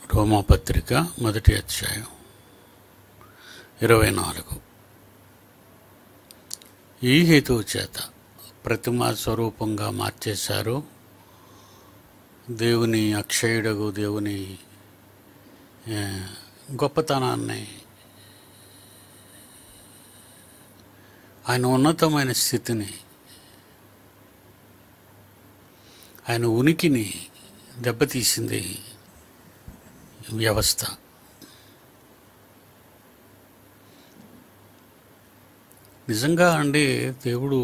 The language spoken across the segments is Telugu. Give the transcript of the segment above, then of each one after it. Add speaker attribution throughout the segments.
Speaker 1: రోమాపత్రిక మొదటి అధ్యాయం ఇరవై నాలుగు ఈ హేతువు చేత ప్రతిమా స్వరూపంగా మార్చేశారు దేవుని అక్షయుడగు దేవుని ఆ, గొప్పతనాన్ని ఆయన ఉన్నతమైన స్థితిని ఆయన ఉనికిని దెబ్బతీసింది వ్యవస్థ నిజంగా అండి దేవుడు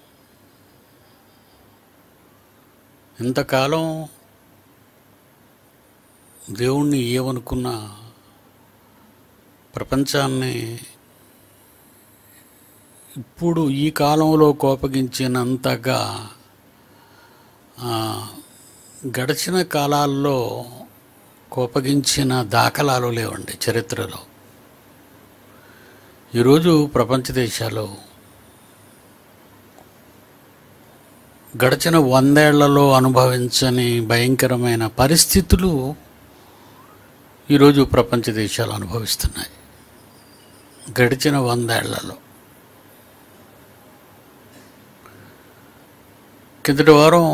Speaker 1: ఇంతకాలం దేవుణ్ణి ఏమనుకున్నా ప్రపంచాన్ని ఇప్పుడు ఈ కాలంలో కోపగించినంతగా ఆ, గడిచిన కాలాల్లో కోపగించిన దాఖలాలు లేవండి చరిత్రలో ఈరోజు ప్రపంచ దేశాలు గడిచిన వందేళ్లలో అనుభవించని భయంకరమైన పరిస్థితులు ఈరోజు ప్రపంచ దేశాలు అనుభవిస్తున్నాయి గడిచిన వందేళ్లలో కిందటి వారం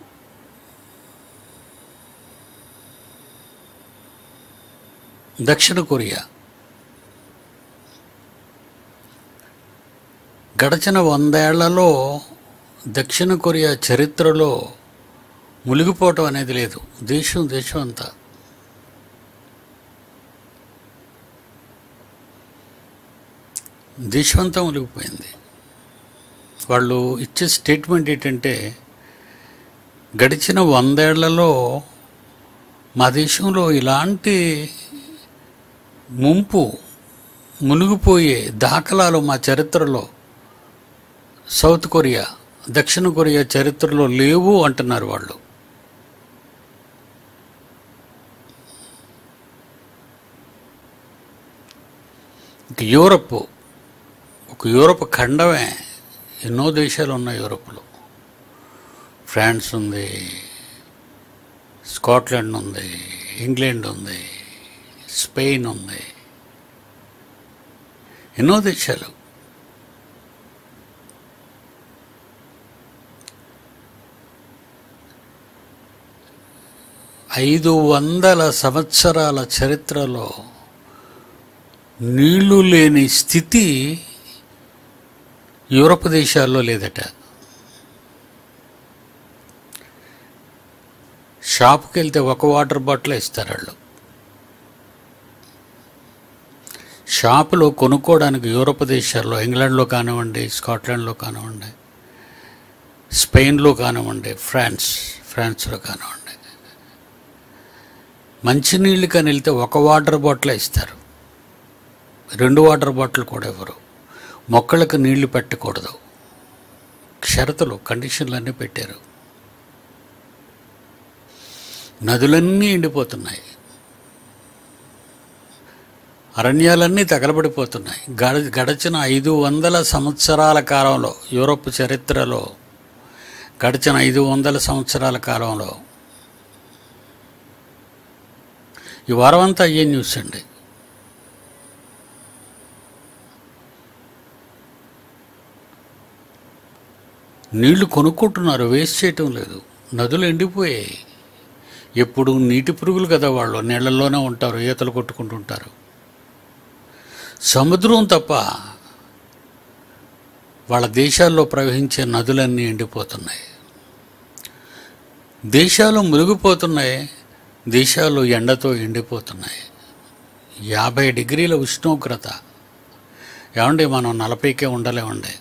Speaker 1: దక్షిణ కొరియా గడచిన వందేళ్లలో దక్షిణ కొరియా చరిత్రలో మునిగిపోవటం అనేది లేదు దేశం దేశం అంతా దేశం అంతా మునిగిపోయింది వాళ్ళు ఇచ్చే స్టేట్మెంట్ ఏంటంటే గడిచిన వందేళ్లలో మా దేశంలో ఇలాంటి ముంపు మునిగిపోయే దాఖలాలు మా చరిత్రలో సౌత్ కొరియా దక్షిణ కొరియా చరిత్రలో లేవు అంటున్నారు వాళ్ళు ఇంక యూరప్ ఒక యూరప్ ఖండమే ఎన్నో దేశాలు ఉన్నాయి యూరప్లో ఫ్రాన్స్ ఉంది స్కాట్లాండ్ ఉంది ఇంగ్లాండ్ ఉంది స్పెయిన్ ఉంది ఎన్నో దేశాలు ఐదు వందల సంవత్సరాల చరిత్రలో నీళ్లు లేని స్థితి యూరప్ దేశాల్లో లేదట షాప్కి వెళ్తే ఒక వాటర్ బాటిల్ ఇస్తారు వాళ్ళు షాపులో కొనుక్కోవడానికి యూరప్ దేశాల్లో ఇంగ్లాండ్లో కానివ్వండి స్కాట్లాండ్లో కానివ్వండి స్పెయిన్లో కానివ్వండి ఫ్రాన్స్ ఫ్రాన్స్లో కానివ్వండి మంచినీళ్ళు కానీ వెళ్తే ఒక వాటర్ బాటిల్ ఇస్తారు రెండు వాటర్ బాటిల్ కూడా ఇవ్వరు మొక్కలకు నీళ్లు పెట్టకూడదు షరతులు కండిషన్లు అన్నీ పెట్టారు నదులన్నీ ఎండిపోతున్నాయి అరణ్యాలన్నీ తగలబడిపోతున్నాయి గడ గడచిన ఐదు వందల సంవత్సరాల కాలంలో యూరోప్ చరిత్రలో గడిచిన ఐదు వందల సంవత్సరాల కాలంలో ఈ వారం అంతా అయ్యే న్యూస్ అండి నీళ్లు కొనుక్కుంటున్నారు వేస్ట్ చేయటం లేదు నదులు ఎండిపోయాయి ఎప్పుడు నీటి పురుగులు కదా వాళ్ళు నీళ్ళల్లోనే ఉంటారు ఈతలు కొట్టుకుంటుంటారు సముద్రం తప్ప వాళ్ళ దేశాల్లో ప్రవహించే నదులన్నీ ఎండిపోతున్నాయి దేశాలు మునిగిపోతున్నాయి దేశాలు ఎండతో ఎండిపోతున్నాయి యాభై డిగ్రీల ఉష్ణోగ్రత ఏమండి మనం నలభైకే ఉండలేమండి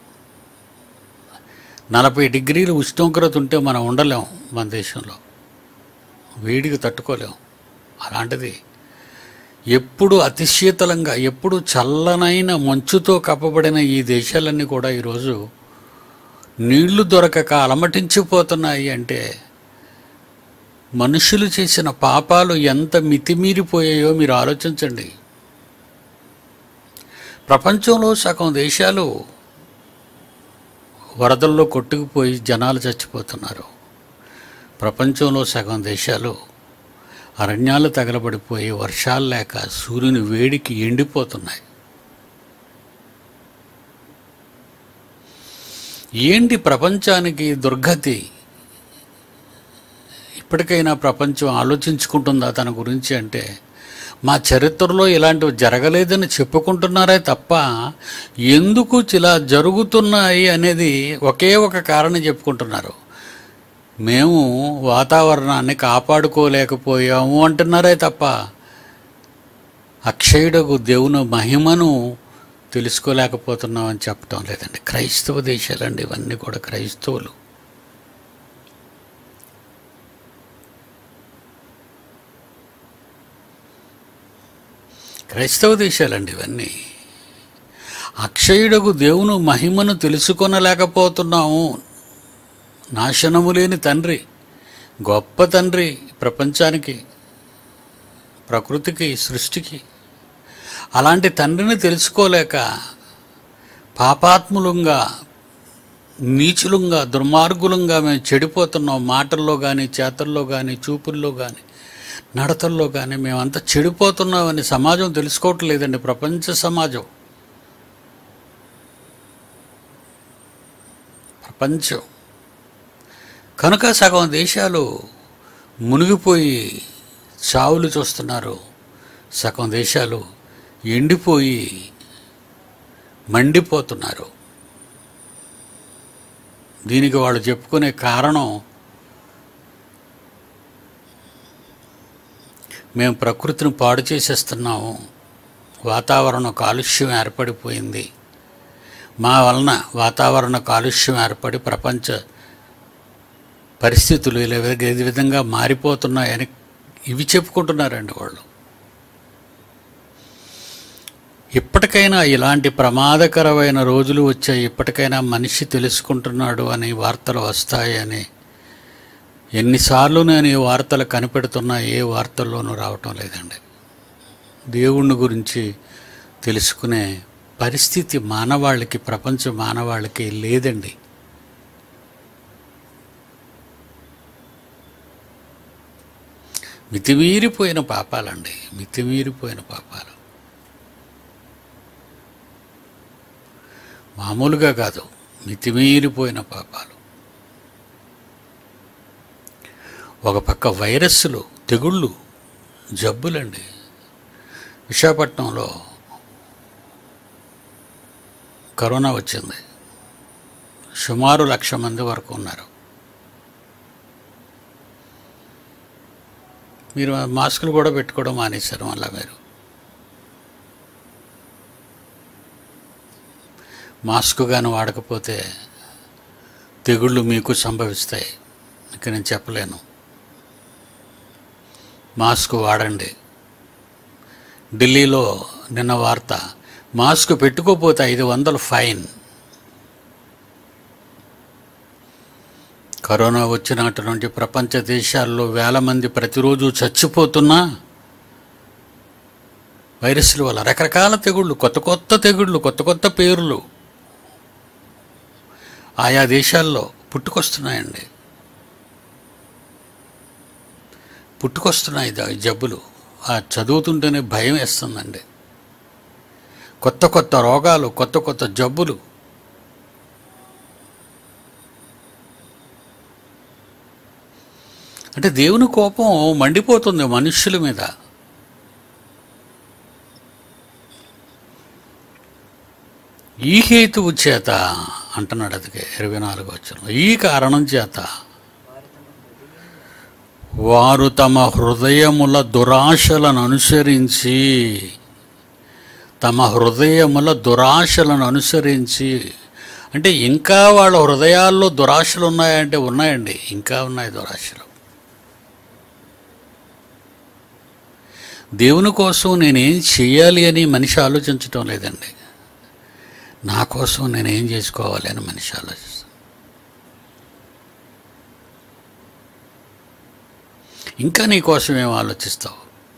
Speaker 1: నలభై డిగ్రీల ఉష్ణోగ్రత ఉంటే మనం ఉండలేం మన దేశంలో వేడికి తట్టుకోలేం అలాంటిది ఎప్పుడు అతి శీతలంగా ఎప్పుడు చల్లనైన మంచుతో కప్పబడిన ఈ దేశాలన్నీ కూడా ఈరోజు నీళ్లు దొరకక అలమటించిపోతున్నాయి అంటే మనుషులు చేసిన పాపాలు ఎంత మితిమీరిపోయాయో మీరు ఆలోచించండి ప్రపంచంలో సగం దేశాలు వరదల్లో కొట్టుకుపోయి జనాలు చచ్చిపోతున్నారు ప్రపంచంలో సగం దేశాలు అరణ్యాలు తగలబడిపోయి వర్షాలు లేక సూర్యుని వేడికి ఎండిపోతున్నాయి ఏంటి ప్రపంచానికి దుర్గతి ఇప్పటికైనా ప్రపంచం ఆలోచించుకుంటుందా తన గురించి అంటే మా చరిత్రలో ఇలాంటివి జరగలేదని చెప్పుకుంటున్నారే తప్ప ఎందుకు ఇలా జరుగుతున్నాయి అనేది ఒకే ఒక కారణం చెప్పుకుంటున్నారు మేము వాతావరణాన్ని కాపాడుకోలేకపోయాము అంటున్నారే తప్ప అక్షయుడకు దేవుని మహిమను తెలుసుకోలేకపోతున్నామని చెప్పటం లేదండి క్రైస్తవ దేశాలండి ఇవన్నీ కూడా క్రైస్తవులు క్రైస్తవ దేశాలండి ఇవన్నీ అక్షయుడకు దేవుని మహిమను తెలుసుకొనలేకపోతున్నాము నాశనము లేని తండ్రి గొప్ప తండ్రి ప్రపంచానికి ప్రకృతికి సృష్టికి అలాంటి తండ్రిని తెలుసుకోలేక పాపాత్ములంగా నీచులంగా దుర్మార్గులంగా మేము చెడిపోతున్నాం మాటల్లో కానీ చేతల్లో కానీ చూపుల్లో కానీ నడతల్లో కానీ మేమంతా చెడిపోతున్నామని సమాజం తెలుసుకోవట్లేదండి ప్రపంచ సమాజం ప్రపంచం కనుక సగం దేశాలు మునిగిపోయి చావులు చూస్తున్నారు సగం దేశాలు ఎండిపోయి మండిపోతున్నారు దీనికి వాళ్ళు చెప్పుకునే కారణం మేము ప్రకృతిని పాడు చేసేస్తున్నాము వాతావరణ కాలుష్యం ఏర్పడిపోయింది మా వలన వాతావరణ కాలుష్యం ఏర్పడి ప్రపంచ పరిస్థితులు ఇలా ఈ విధంగా మారిపోతున్నాయని ఇవి చెప్పుకుంటున్నారండి వాళ్ళు ఇప్పటికైనా ఇలాంటి ప్రమాదకరమైన రోజులు వచ్చాయి ఇప్పటికైనా మనిషి తెలుసుకుంటున్నాడు అని వార్తలు వస్తాయని ఎన్నిసార్లు నేను ఈ వార్తలు కనిపెడుతున్నా ఏ వార్తల్లోనూ రావటం లేదండి దేవుణ్ణి గురించి తెలుసుకునే పరిస్థితి మానవాళికి ప్రపంచ మానవాళికి లేదండి మితిమీరిపోయిన పాపాలండి మితిమీరిపోయిన పాపాలు మామూలుగా కాదు మితిమీరిపోయిన పాపాలు ఒక పక్క వైరస్లు తెగుళ్ళు జబ్బులండి విశాఖపట్నంలో కరోనా వచ్చింది సుమారు లక్ష మంది వరకు ఉన్నారు మీరు మాస్కులు కూడా పెట్టుకోవడం మానేశారు మళ్ళా మీరు మాస్క్ కానీ వాడకపోతే తెగుళ్ళు మీకు సంభవిస్తాయి ఇక నేను చెప్పలేను మాస్క్ వాడండి ఢిల్లీలో నిన్న వార్త మాస్క్ పెట్టుకోపోతే ఐదు వందలు ఫైన్ కరోనా వచ్చినటు నుండి ప్రపంచ దేశాల్లో వేల మంది ప్రతిరోజు చచ్చిపోతున్నా వైరస్ల వల్ల రకరకాల తెగుళ్ళు కొత్త కొత్త తెగుళ్ళు కొత్త కొత్త పేర్లు ఆయా దేశాల్లో పుట్టుకొస్తున్నాయండి పుట్టుకొస్తున్నాయి ద- ఈ జబ్బులు ఆ చదువుతుంటేనే భయం వేస్తుందండి కొత్త కొత్త రోగాలు కొత్త కొత్త జబ్బులు అంటే దేవుని కోపం మండిపోతుంది మనుష్యుల మీద ఈ హేతువు చేత అంటున్నాడు అది ఇరవై నాలుగు వచ్చిన ఈ కారణం చేత వారు తమ హృదయముల దురాశలను అనుసరించి తమ హృదయముల దురాశలను అనుసరించి అంటే ఇంకా వాళ్ళ హృదయాల్లో దురాశలు ఉన్నాయంటే ఉన్నాయండి ఇంకా ఉన్నాయి దురాశలు దేవుని కోసం నేనేం చేయాలి అని మనిషి ఆలోచించటం లేదండి నా కోసం నేనేం చేసుకోవాలి అని మనిషి ఆలోచిస్తాను ఇంకా నీ కోసం ఏం ఆలోచిస్తావు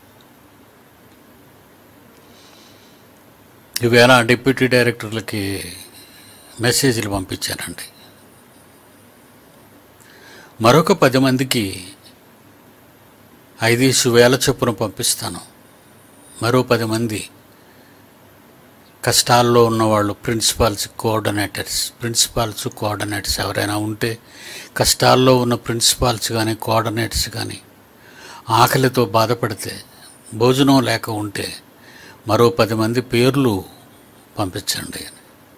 Speaker 1: ఈవేళ డిప్యూటీ డైరెక్టర్లకి మెసేజ్లు పంపించానండి మరొక పది మందికి ఐదేసి వేల చొప్పున పంపిస్తాను మరో పది మంది కష్టాల్లో ఉన్నవాళ్ళు ప్రిన్సిపాల్స్ కోఆర్డినేటర్స్ ప్రిన్సిపాల్స్ కోఆర్డినేటర్స్ ఎవరైనా ఉంటే కష్టాల్లో ఉన్న ప్రిన్సిపాల్స్ కానీ కోఆర్డినేటర్స్ కానీ ఆకలితో బాధపడితే భోజనం లేక ఉంటే మరో పది మంది పేర్లు పంపించండి అని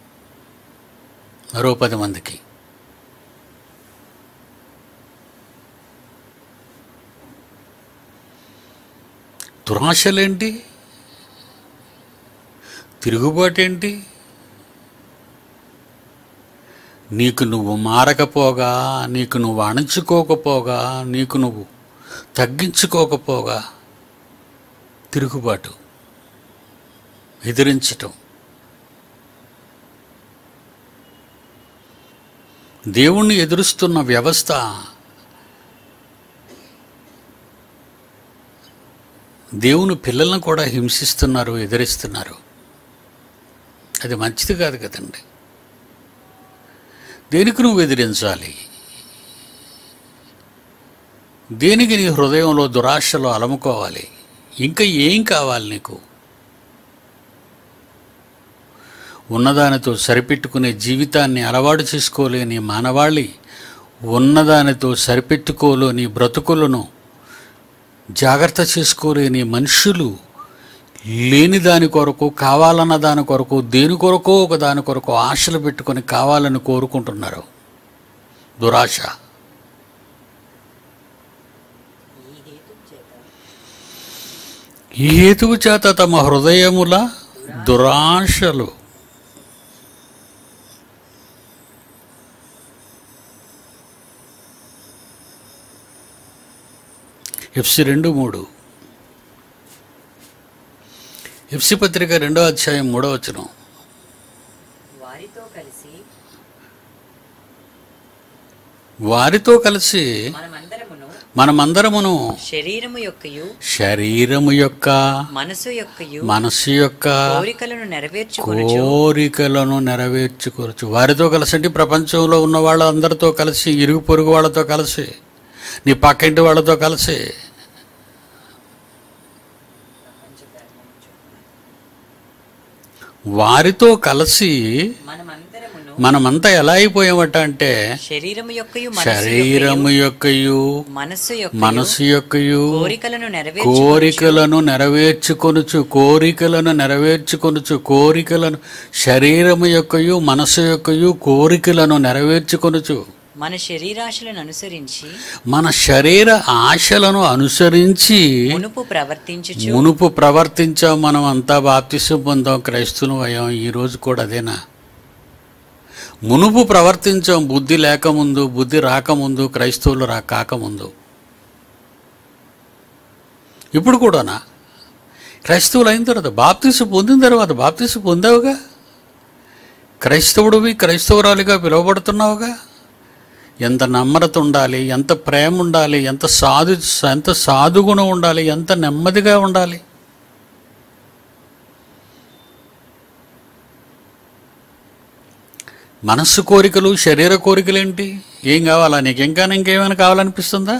Speaker 1: మరో పది మందికి దురాశలేంటి తిరుగుబాటేంటి నీకు నువ్వు మారకపోగా నీకు నువ్వు అణుచుకోకపోగా నీకు నువ్వు తగ్గించుకోకపోగా తిరుగుబాటు ఎదిరించటం దేవుణ్ణి ఎదురుస్తున్న వ్యవస్థ దేవుని పిల్లలను కూడా హింసిస్తున్నారు ఎదిరిస్తున్నారు అది మంచిది కాదు కదండి దేనికి నువ్వు ఎదిరించాలి దేనికి నీ హృదయంలో దురాశలో అలముకోవాలి ఇంకా ఏం కావాలి నీకు ఉన్నదానితో సరిపెట్టుకునే జీవితాన్ని అలవాటు చేసుకోలేని మానవాళి ఉన్నదానితో సరిపెట్టుకోలేని బ్రతుకులను జాగ్రత్త చేసుకోలేని మనుషులు లేని దాని కొరకు కావాలన్న దాని కొరకు దేని కొరకో ఒక దాని కొరకు ఆశలు పెట్టుకొని కావాలని కోరుకుంటున్నారు దురాశ
Speaker 2: ఈ హేతు చేత
Speaker 1: ఈ హేతువు చేత తమ హృదయముల దురాశలు ఎఫ్సి రెండు మూడు ఎఫ్సి పత్రిక రెండో అధ్యాయం మూడో వచనం
Speaker 2: వారితో కలిసి
Speaker 1: వారితో కలిసి
Speaker 2: మనమందరమును
Speaker 1: మనమందరమును
Speaker 2: శరీరము యొక్కయు
Speaker 1: శరీరము యొక్క
Speaker 2: మనసు యొక్కయు
Speaker 1: మనసు యొక్క
Speaker 2: కోరికలను నెరవేర్చుకొనుచు
Speaker 1: కోరికలను నెరవేర్చుకోవచ్చు వారితో కలిసి అంటే ప్రపంచంలో ఉన్న వాళ్ళందరితో కలిసి ఇరుగు పొరుగు వాళ్ళతో కలిసి నీ పక్కింటి వాళ్ళతో కలిసి వారితో కలిసి
Speaker 2: మనమందరమును
Speaker 1: మనమంతా ఎలా అయిపోయామట అంటే
Speaker 2: శరీరము యొక్కయు మనసు
Speaker 1: శరీరము యొక్కయు
Speaker 2: మనస్సు యొక్క
Speaker 1: మనసు యొక్కయు
Speaker 2: కోరికలను నెరవేర్చు
Speaker 1: కోరికలను నెరవేర్చుకొనుచు కోరికలను నెరవేర్చుకొనుచు కోరికలను శరీరము యొక్కయు మనసు యొక్కయు కోరికలను నెరవేర్చుకొనుచు
Speaker 2: మన శరీరాశలను అనుసరించి
Speaker 1: మన శరీర ఆశలను అనుసరించి
Speaker 2: మునుపు ప్రవర్తించుచు
Speaker 1: మునుపు ప్రవర్తించాం మనం అంతా బాప్తిసం పొందాం క్రైస్తువులం అయ్యాం ఈ రోజు కూడా అదేనా మునుపు ప్రవర్తించాం బుద్ధి లేకముందు బుద్ధి రాకముందు క్రైస్తవులు రా కాకముందు ఇప్పుడు కూడానా క్రైస్తవులు అయిన తర్వాత బాప్తిసం పొందిన తర్వాత బాప్తిసం పొందావుగా క్రైస్తవుడివి క్రైస్తవురాలిగా పిలువబడుతున్నావుగా ఎంత నమ్రత ఉండాలి ఎంత ప్రేమ ఉండాలి ఎంత సాధు ఎంత సాధుగుణం ఉండాలి ఎంత నెమ్మదిగా ఉండాలి మనస్సు కోరికలు శరీర కోరికలు ఏంటి ఏం కావాలా నీకు ఇంకా ఇంకేమైనా కావాలనిపిస్తుందా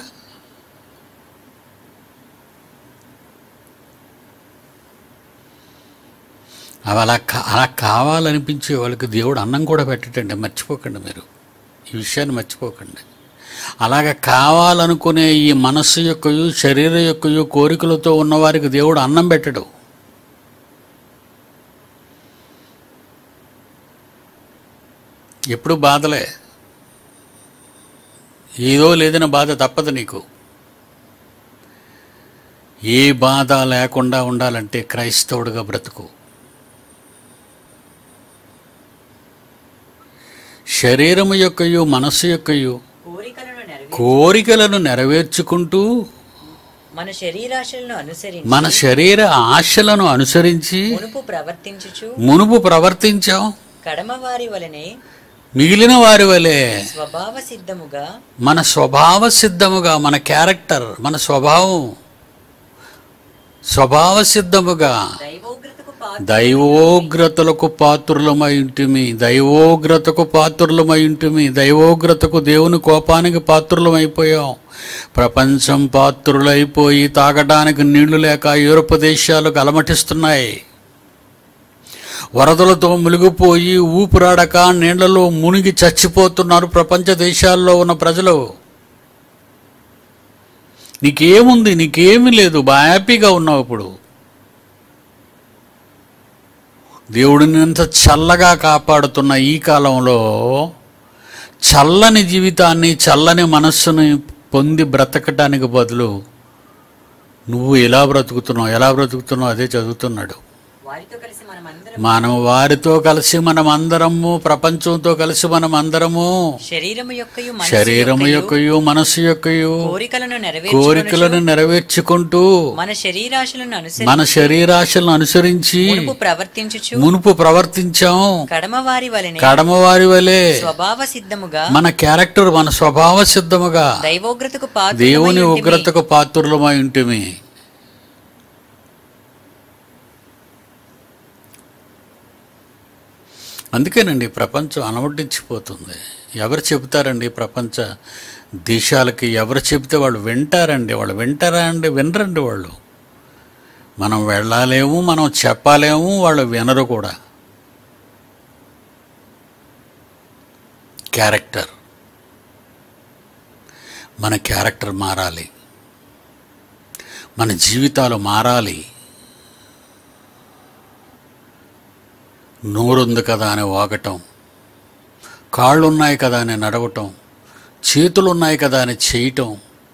Speaker 1: అవి అలా కా అలా కావాలనిపించే వాళ్ళకి దేవుడు అన్నం కూడా పెట్టటండి మర్చిపోకండి మీరు ఈ విషయాన్ని మర్చిపోకండి అలాగ కావాలనుకునే ఈ మనస్సు యొక్కయు శరీరం యొక్కయు కోరికలతో ఉన్నవారికి దేవుడు అన్నం పెట్టడు ఎప్పుడు బాధలే ఏదో లేదని బాధ తప్పదు నీకు ఏ బాధ లేకుండా ఉండాలంటే క్రైస్తవుడిగా బ్రతుకు శరీరము యొక్కయు మనస్సు యొక్కయు
Speaker 2: కోరికలను నెరవేర్చు
Speaker 1: కోరికలను నెరవేర్చుకుంటూ
Speaker 2: మన శరీరాశలను అనుసరించి
Speaker 1: మన శరీర ఆశలను అనుసరించి
Speaker 2: మునుపు ప్రవర్తించుచు
Speaker 1: మునుపు ప్రవర్తించాం
Speaker 2: కడమవారి వలనే
Speaker 1: మిగిలిన వారి వలె
Speaker 2: స్వభావ సిద్ధముగా
Speaker 1: మన స్వభావ సిద్ధముగా మన క్యారెక్టర్ మన స్వభావం స్వభావ సిద్ధముగా
Speaker 2: దైవోగ్రతకు పాత్ర
Speaker 1: దైవోగ్రతలకు పాత్రులమై ఉంటిమి దైవోగ్రతకు పాత్రులమై ఉంటిమి దైవోగ్రతకు దేవుని కోపానికి పాత్రులమైపోయాం ప్రపంచం పాత్రులైపోయి తాగడానికి నీళ్లు లేక యూరప్ దేశాలకు అలమటిస్తున్నాయి వరదలతో మునిగిపోయి ఊపిరాడక నీళ్లలో మునిగి చచ్చిపోతున్నారు ప్రపంచ దేశాల్లో ఉన్న ప్రజలు నీకేముంది నీకేమీ లేదు బా హ్యాపీగా ఉన్నావు ఇప్పుడు దేవుడిని ఎంత చల్లగా కాపాడుతున్న ఈ కాలంలో చల్లని జీవితాన్ని చల్లని మనస్సుని పొంది బ్రతకటానికి బదులు నువ్వు ఎలా బ్రతుకుతున్నావు ఎలా బ్రతుకుతున్నావు అదే చదువుతున్నాడు
Speaker 2: వారితో కలిసి మనమందరం
Speaker 1: మనం వారితో కలిసి మనం అందరము ప్రపంచంతో కలిసి మనం అందరము
Speaker 2: శరీరము యొక్కయు మనస్సు
Speaker 1: శరీరము
Speaker 2: యొక్కయు
Speaker 1: యొక్కయు మనస్సు యొక్కయు
Speaker 2: కోరికలను నెరవేర్చుకొనుచు
Speaker 1: కోరికలను నెరవేర్చుకుంటూ
Speaker 2: మన శరీరాశలను అనుసరించి
Speaker 1: మన శరీరాశలను అనుసరించి
Speaker 2: మునుపు ప్రవర్తించుచు
Speaker 1: మునుపు ప్రవర్తించాం
Speaker 2: కడమవారి వలెనే
Speaker 1: కడమవారి వలె
Speaker 2: స్వభావ సిద్ధముగా
Speaker 1: మన క్యారెక్టర్ మన స్వభావ సిద్ధముగా
Speaker 2: దైవోగ్రతకు పాత్ర
Speaker 1: దేవుని ఉగ్రతకు పాత్రులమై ఉంటిమి అందుకేనండి ప్రపంచం అలవడించిపోతుంది ఎవరు చెబుతారండి ప్రపంచ దేశాలకి ఎవరు చెబితే వాళ్ళు వింటారండి వాళ్ళు వింటారా అండి వినరండి వాళ్ళు మనం వెళ్ళాలేము మనం చెప్పాలేము వాళ్ళు వినరు కూడా క్యారెక్టర్ మన క్యారెక్టర్ మారాలి మన జీవితాలు మారాలి నోరుంది కదా అని వాగటం కాళ్ళు ఉన్నాయి కదా అని నడవటం చేతులు ఉన్నాయి కదా అని చేయటం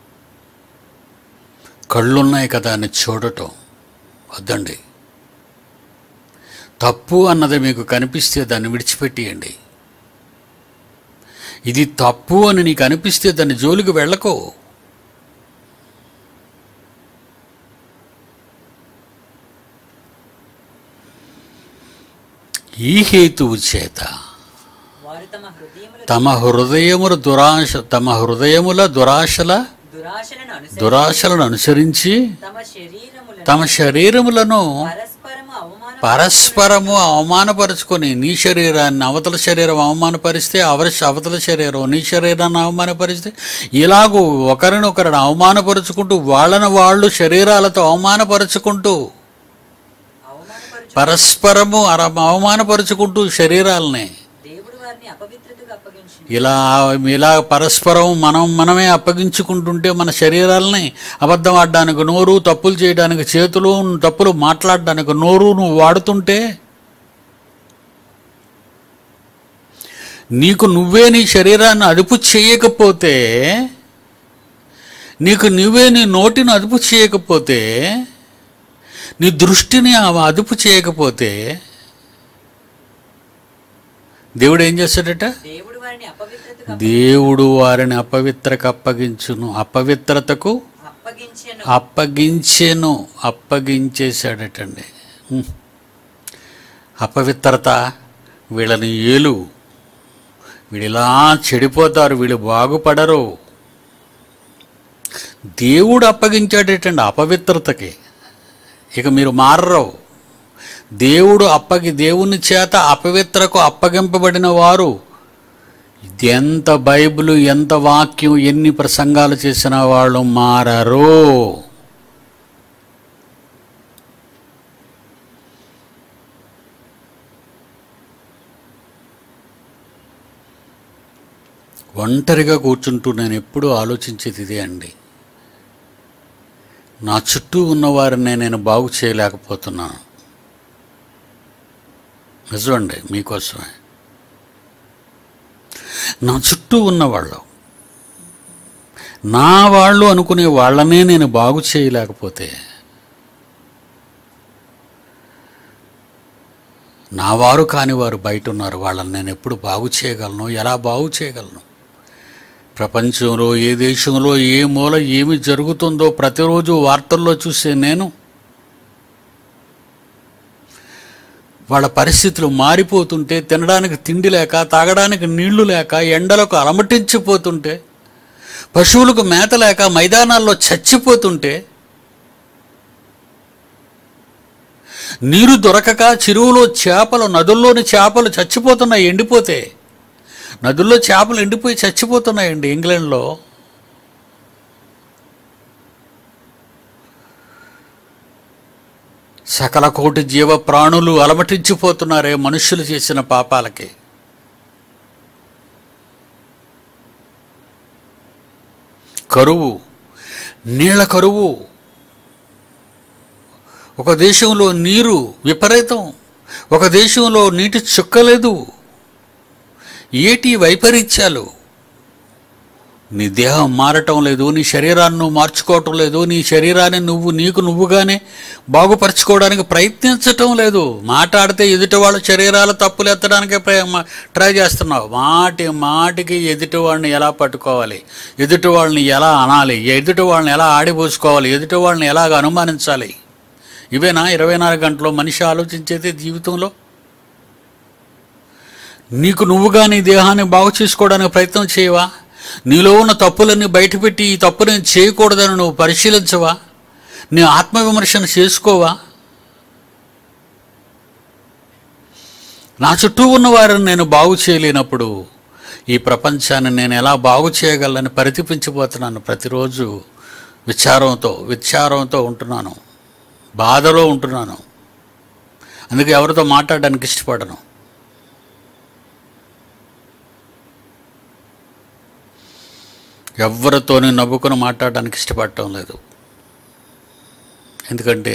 Speaker 1: కళ్ళున్నాయి కదా అని చూడటం వద్దండి తప్పు అన్నది మీకు కనిపిస్తే దాన్ని విడిచిపెట్టేయండి ఇది తప్పు అని నీకు అనిపిస్తే దాని జోలికి వెళ్ళకో ఈ హేతువు చేత
Speaker 2: వారు తమ హృదయముల
Speaker 1: తమ హృదయముల దురాశ తమ హృదయముల దురాశల
Speaker 2: దురాశలను అనుసరించి
Speaker 1: దురాశలను అనుసరించి
Speaker 2: తమ శరీరములను
Speaker 1: తమ శరీరములను
Speaker 2: పరస్పరము అవమాన
Speaker 1: పరస్పరము అవమానపరుచుకొని నీ శరీరాన్ని అవతల శరీరం అవమానపరిస్తే అవర అవతల శరీరం నీ శరీరాన్ని అవమానపరిస్తే ఇలాగూ ఒకరినొకరిని అవమానపరుచుకుంటూ వాళ్ళని వాళ్ళు శరీరాలతో అవమానపరుచుకుంటూ
Speaker 2: అవమానపరచు
Speaker 1: పరస్పరము అర అవమానపరుచుకుంటూ శరీరాలని
Speaker 2: దేవుడు వారిని అపవిత్రతకు అప్పగించి
Speaker 1: ఇలా ఇలా పరస్పరం మనం మనమే అప్పగించుకుంటుంటే మన శరీరాలని అబద్ధం ఆడడానికి నోరు తప్పులు చేయడానికి చేతులు తప్పులు మాట్లాడడానికి నోరు నువ్వు వాడుతుంటే నీకు నువ్వే నీ శరీరాన్ని అదుపు చేయకపోతే నీకు నువ్వే నీ నోటిని అదుపు చేయకపోతే నీ దృష్టిని ఆ అదుపు చేయకపోతే దేవుడు ఏం చేస్తాడట
Speaker 2: దేవుడు వారిని అపవిత్రతకు
Speaker 1: దేవుడు వారిని అపవిత్రకు అప్పగించును అపవిత్రతకు
Speaker 2: అప్పగించెను
Speaker 1: అప్పగించెను అప్పగించేశాడటండి హ్మ్. అపవిత్రత వీళ్ళని ఏలు వీళ్ళిలా చెడిపోతారు వీళ్ళు బాగుపడరు దేవుడు అప్పగించాడటండి అపవిత్రతకి ఇక మీరు మారరు దేవుడు అప్పగి దేవుని చేత అపవిత్రకు అప్పగింపబడిన వారు ఎంత బైబిల్ ఎంత వాక్యం ఎన్ని ప్రసంగాలు చేసిన వాళ్ళు మారరు ఒంటరిగా కూర్చుంటూ నేను ఎప్పుడూ ఆలోచించేది ఇదే అండి నా చుట్టూ ఉన్నవారిని నేను బాగు చేయలేకపోతున్నాను నిజమండి మీకోసమే నా చుట్టూ ఉన్నవాళ్ళు నా వాళ్ళు అనుకునే వాళ్ళనే నేను బాగు చేయలేకపోతే నా వారు కాని వారు బయట ఉన్నారు వాళ్ళని నేను ఎప్పుడు బాగు చేయగలను ఎలా బాగు చేయగలను ప్రపంచంలో ఏ దేశంలో ఏ మూల ఏమి జరుగుతుందో ప్రతిరోజు వార్తల్లో చూసే నేను వాళ్ళ పరిస్థితులు మారిపోతుంటే తినడానికి తిండి లేక తాగడానికి నీళ్లు లేక ఎండలకు అలమటించిపోతుంటే పశువులకు మేత లేక మైదానాల్లో చచ్చిపోతుంటే నీరు దొరకక చెరువులో చేపలు నదుల్లోని చేపలు చచ్చిపోతున్నాయి ఎండిపోతే నదుల్లో చేపలు ఎండిపోయి చచ్చిపోతున్నాయండి ఇంగ్లాండ్లో సకల కోటి జీవ ప్రాణులు అలమటించిపోతున్నారే మనుష్యులు చేసిన పాపాలకి కరువు నీళ్ల కరువు ఒక దేశంలో నీరు విపరీతం ఒక దేశంలో నీటి చుక్కలేదు ఏటి వైపరీత్యాలు నీ దేహం మారటం లేదు నీ శరీరాన్ని నువ్వు మార్చుకోవటం లేదు నీ శరీరాన్ని నువ్వు నీకు నువ్వుగానే బాగుపరచుకోవడానికి ప్రయత్నించటం లేదు మాట్లాడితే ఎదుటి వాళ్ళ శరీరాల తప్పులు ఎత్తడానికే ప్రయ- మా- ట్రై చేస్తున్నావు మాటి మాటికి ఎదుటి వాళ్ళని ఎలా పట్టుకోవాలి ఎదుటి వాళ్ళని ఎలా అనాలి ఎదుటి వాళ్ళని ఎలా ఆడిపోసుకోవాలి ఎదుటి వాళ్ళని ఎలాగ అనుమానించాలి ఇవేనా ఇరవై నాలుగు గంటలు మనిషి ఆలోచించేది జీవితంలో నీకు నువ్వుగా నీ దేహాన్ని బాగు చేసుకోవడానికి ప్రయత్నం చేయవా నీలో ఉన్న తప్పులన్నీ బయటపెట్టి ఈ తప్పు నేను చేయకూడదని నువ్వు పరిశీలించవా నీ ఆత్మవిమర్శన చేసుకోవా నా చుట్టూ ఉన్న వారిని నేను బాగు చేయలేనప్పుడు ఈ ప్రపంచాన్ని నేను ఎలా బాగు చేయగలని పరితిపించిపోతున్నాను ప్రతిరోజు విచారంతో విచారంతో ఉంటున్నాను బాధలో ఉంటున్నాను అందుకే ఎవరితో మాట్లాడడానికి ఇష్టపడను ఎవరితోని నవ్వుకొని మాట్లాడడానికి ఇష్టపడటం లేదు ఎందుకంటే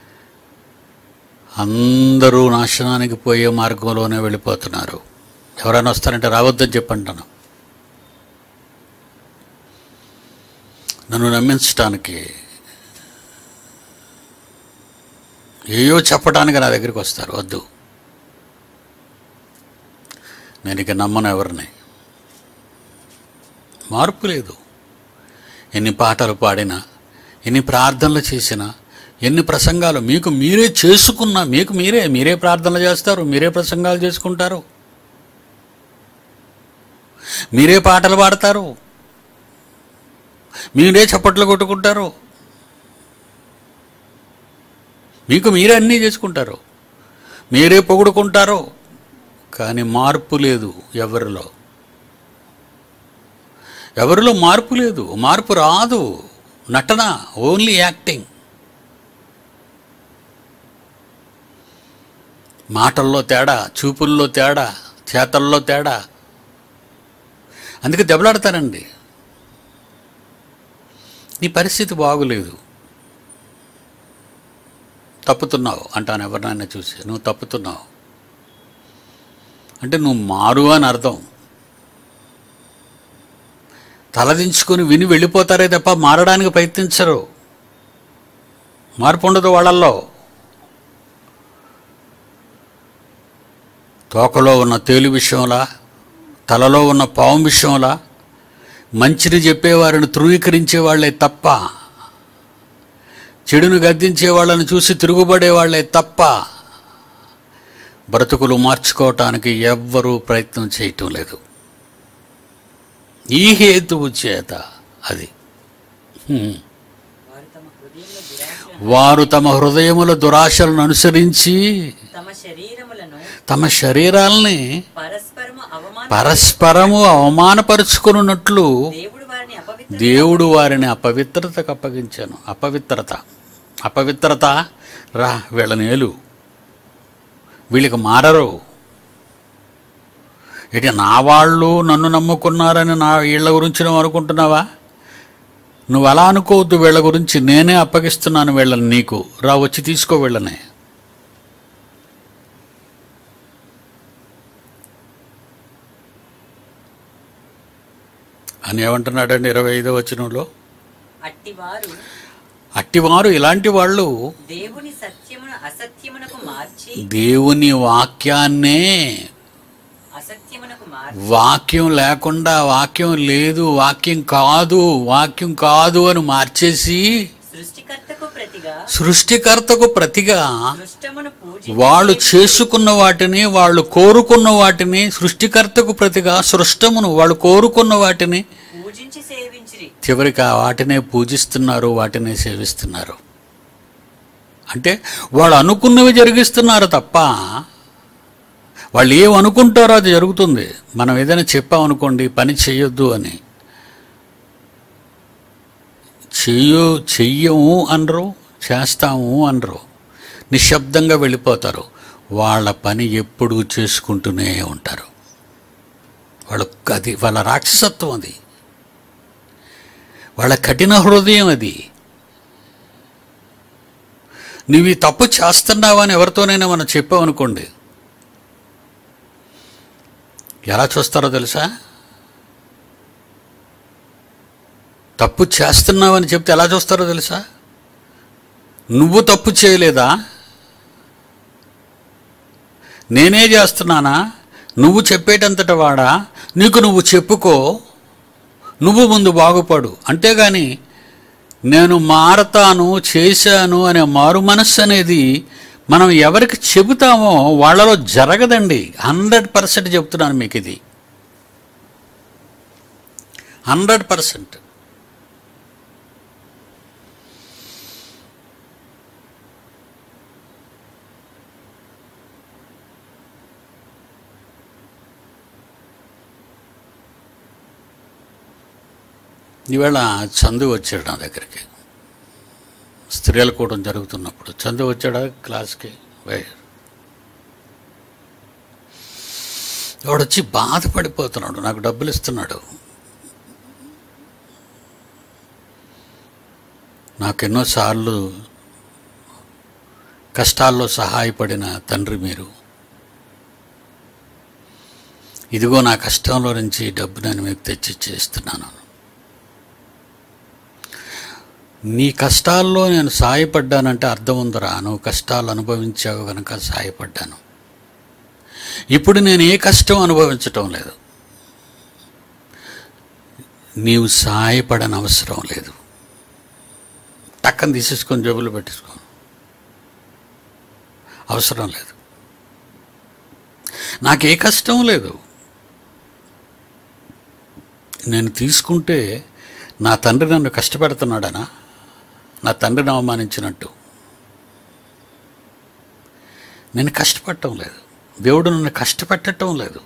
Speaker 1: అందరూ నాశనానికి పోయే మార్గంలోనే వెళ్ళిపోతున్నారు ఎవరైనా వస్తారంటే రావద్దని చెప్పంటాను నన్ను నమ్మించటానికి ఏయో చెప్పడానికి నా దగ్గరికి వస్తారు వద్దు నేను ఇక నమ్మను ఎవరిని మార్పు లేదు ఎన్ని పాటలు పాడినా ఎన్ని ప్రార్థనలు చేసినా ఎన్ని ప్రసంగాలు మీకు మీరే చేసుకున్నా మీకు మీరే మీరే ప్రార్థనలు చేస్తారు మీరే ప్రసంగాలు చేసుకుంటారు మీరే పాటలు పాడతారు మీరే చప్పట్లు కొట్టుకుంటారు మీకు మీరే అన్నీ చేసుకుంటారు మీరే పొగుడుకుంటారు కానీ మార్పు లేదు ఎవరిలో ఎవరిలో మార్పు లేదు మార్పు రాదు నటన ఓన్లీ యాక్టింగ్ మాటల్లో తేడా చూపుల్లో తేడా చేతల్లో తేడా అందుకే దెబ్బలాడతారండి నీ పరిస్థితి బాగులేదు తప్పుతున్నావు అంటాను ఎవరినైనా చూసి నువ్వు తప్పుతున్నావు అంటే నువ్వు మారు అని అర్థం తలదించుకొని విని వెళ్ళిపోతారే తప్ప మారడానికి ప్రయత్నించరు మార్పు ఉండదు వాళ్ళల్లో తోకలో ఉన్న తేలు విషయంలా తలలో ఉన్న పాము విషయంలా మంచిని చెప్పేవారిని ధృవీకరించే వాళ్ళే తప్ప చెడును గద్దించే వాళ్ళని చూసి తిరుగుబడే వాళ్ళే తప్ప బ్రతుకులు మార్చుకోవటానికి ఎవ్వరూ ప్రయత్నం చేయటం లేదు ఈ హేతువు చేత అది హ్మ్.
Speaker 2: వారు తమ
Speaker 1: వారు తమ
Speaker 2: హృదయంలో దురాశలను
Speaker 1: హృదయముల దురాశలను అనుసరించి
Speaker 2: తమ శరీరములను
Speaker 1: తమ శరీరాల్ని
Speaker 2: పరస్పరము అవమాన
Speaker 1: పరస్పరము అవమానపరుచుకున్నట్లు
Speaker 2: దేవుడు వారిని అపవిత్ర
Speaker 1: దేవుడు వారిని అపవిత్రతకు అప్పగించాను అపవిత్రత అపవిత్రత రా వీళ్ళని ఏలు వీళ్ళకి మారరు ఇక నా వాళ్ళు నన్ను నమ్ముకున్నారని నా వీళ్ళ గురించి నువ్వు అనుకుంటున్నావా నువ్వు అలా అనుకోవద్దు వీళ్ళ గురించి నేనే అప్పగిస్తున్నాను వీళ్ళని నీకు రా వచ్చి తీసుకో వీళ్ళని అని ఏమంటున్నాడండి ఇరవై ఐదో వచనంలో
Speaker 2: అట్టివారు
Speaker 1: అట్టివారు ఇలాంటి వాళ్ళు
Speaker 2: దేవుని సత్యమును అసత్యమునకు మార్చి
Speaker 1: దేవుని వాక్యాన్నే
Speaker 2: అసత్యమునకు మార్చి
Speaker 1: వాక్యం లేకుండా వాక్యం లేదు వాక్యం కాదు వాక్యం కాదు అని మార్చేసి
Speaker 2: సృష్టికర్తకు ప్రతిగా
Speaker 1: సృష్టికర్తకు ప్రతిగా
Speaker 2: సృష్టమును పూజి
Speaker 1: వాళ్ళు చేసుకున్న వాటిని వాళ్ళు కోరుకున్న వాటిని సృష్టికర్తకు ప్రతిగా సృష్టమును వాళ్ళు కోరుకున్న వాటిని
Speaker 2: పూజించి సేవించిరి
Speaker 1: చివరికి ఆ వాటినే పూజిస్తున్నారు వాటినే సేవిస్తున్నారు అంటే వాళ్ళు అనుకున్నవి జరిగిస్తున్నారు తప్ప వాళ్ళు ఏం అనుకుంటారో అది జరుగుతుంది మనం ఏదైనా చెప్పామనుకోండి పని చేయొద్దు అని చెయ్యు చెయ్యము అనరు చేస్తాము అనరు నిశ్శబ్దంగా వెళ్ళిపోతారు వాళ్ళ పని ఎప్పుడూ చేసుకుంటూనే ఉంటారు వాళ్ళ అది వాళ్ళ రాక్షసత్వం అది వాళ్ళ కఠిన హృదయం అది నువ్వు ఈ తప్పు చేస్తున్నావని ఎవరితోనైనా మనం చెప్పామనుకోండి ఎలా చూస్తారో తెలుసా తప్పు చేస్తున్నావని చెప్తే ఎలా చూస్తారో తెలుసా నువ్వు తప్పు చేయలేదా నేనే చేస్తున్నానా నువ్వు చెప్పేటంతట వాడా నీకు నువ్వు చెప్పుకో నువ్వు ముందు బాగుపడు అంతేగాని నేను మారతాను చేశాను అనే మారు మనస్సు అనేది మనం ఎవరికి చెబుతామో వాళ్ళలో జరగదండి హండ్రెడ్ పర్సెంట్ చెప్తున్నాను మీకు ఇది హండ్రెడ్ పర్సెంట్ ఈవేళ చందు వచ్చాడు నా దగ్గరికి స్త్రీల కూటం జరుగుతున్నప్పుడు చందు వచ్చాడా క్లాస్కి వై- వాడు వచ్చి బాధపడిపోతున్నాడు నాకు డబ్బులు ఇస్తున్నాడు నాకు ఎన్నోసార్లు కష్టాల్లో సహాయపడిన తండ్రి మీరు ఇదిగో నా కష్టంలో నుంచి డబ్బు నేను మీకు తెచ్చి చేస్తున్నాను నీ కష్టాల్లో నేను సాయపడ్డానంటే అర్థం ఉందిరా నువ్వు కష్టాలు అనుభవించావు కనుక సాయపడ్డాను ఇప్పుడు నేను ఏ కష్టం అనుభవించటం లేదు నీవు సాయపడని అవసరం లేదు టక్కన తీసేసుకొని జబ్బులు పెట్టేసుకో అవసరం లేదు నాకే కష్టం లేదు నేను తీసుకుంటే నా తండ్రి నన్ను కష్టపెడుతున్నాడనా నా తండ్రిని అవమానించినట్టు నేను కష్టపడటం లేదు దేవుడు నన్ను కష్టపెట్టడం లేదు